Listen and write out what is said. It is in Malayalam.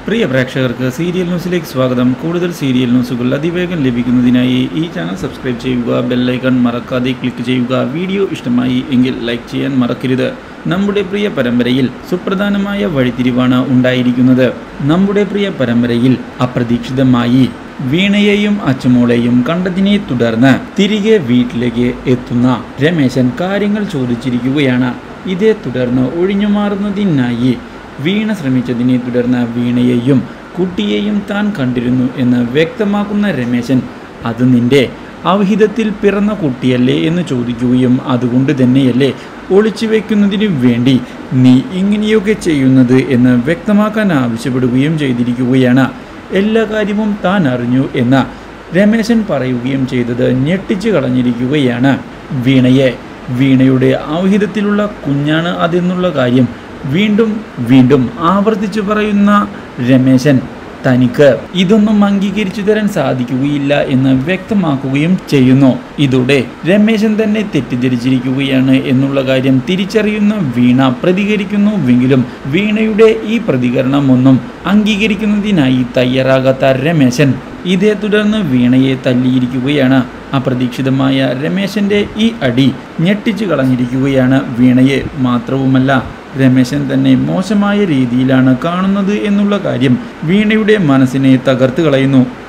പ്രിയ പ്രേക്ഷകർക്ക് സീരിയൽ ന്യൂസിലേക്ക് സ്വാഗതം കൂടുതൽ സീരിയൽ ന്യൂസുകൾ അതിവേഗം ലഭിക്കുന്നതിനായി ഈ ചാനൽ സബ്സ്ക്രൈബ് ചെയ്യുക ബെല്ലൈക്കൺ മറക്കാതെ ക്ലിക്ക് ചെയ്യുക വീഡിയോ ഇഷ്ടമായി എങ്കിൽ ലൈക്ക് ചെയ്യാൻ മറക്കരുത് നമ്മുടെ പ്രിയ പരമ്പരയിൽ സുപ്രധാനമായ വഴിത്തിരിവാണ് ഉണ്ടായിരിക്കുന്നത് നമ്മുടെ പ്രിയ പരമ്പരയിൽ അപ്രതീക്ഷിതമായി വീണയെയും അച്ചുമോളെയും കണ്ടതിനെ തുടർന്ന് തിരികെ വീട്ടിലേക്ക് എത്തുന്ന രമേശൻ കാര്യങ്ങൾ ചോദിച്ചിരിക്കുകയാണ് ഇതേ തുടർന്ന് ഒഴിഞ്ഞുമാറുന്നതിനായി വീണ ശ്രമിച്ചതിനെ തുടർന്ന് വീണയെയും കുട്ടിയെയും താൻ കണ്ടിരുന്നു എന്ന് വ്യക്തമാക്കുന്ന രമേശൻ അത് നിന്റെ അവഹിതത്തിൽ പിറന്ന കുട്ടിയല്ലേ എന്ന് ചോദിക്കുകയും അതുകൊണ്ട് തന്നെയല്ലേ ഒളിച്ചു വെക്കുന്നതിന് വേണ്ടി നീ ഇങ്ങനെയൊക്കെ ചെയ്യുന്നത് എന്ന് വ്യക്തമാക്കാൻ ആവശ്യപ്പെടുകയും ചെയ്തിരിക്കുകയാണ് എല്ലാ കാര്യവും താൻ അറിഞ്ഞു എന്ന് രമേശൻ പറയുകയും ചെയ്തത് ഞെട്ടിച്ചു കളഞ്ഞിരിക്കുകയാണ് വീണയെ വീണയുടെ ഔഹിതത്തിലുള്ള കുഞ്ഞാണ് അതെന്നുള്ള കാര്യം വീണ്ടും വീണ്ടും ആവർത്തിച്ചു പറയുന്ന രമേശൻ തനിക്ക് ഇതൊന്നും അംഗീകരിച്ചു തരാൻ സാധിക്കുകയില്ല എന്ന് വ്യക്തമാക്കുകയും ചെയ്യുന്നു ഇതോടെ രമേശൻ തന്നെ തെറ്റിദ്ധരിച്ചിരിക്കുകയാണ് എന്നുള്ള കാര്യം തിരിച്ചറിയുന്ന വീണ പ്രതികരിക്കുന്നുവെങ്കിലും വീണയുടെ ഈ പ്രതികരണമൊന്നും അംഗീകരിക്കുന്നതിനായി തയ്യാറാകാത്ത രമേശൻ ഇതേ തുടർന്ന് വീണയെ തല്ലിയിരിക്കുകയാണ് അപ്രതീക്ഷിതമായ രമേശന്റെ ഈ അടി ഞെട്ടിച്ചു കളഞ്ഞിരിക്കുകയാണ് വീണയെ മാത്രവുമല്ല രമേശൻ തന്നെ മോശമായ രീതിയിലാണ് കാണുന്നത് എന്നുള്ള കാര്യം വീണയുടെ മനസ്സിനെ തകർത്ത് കളയുന്നു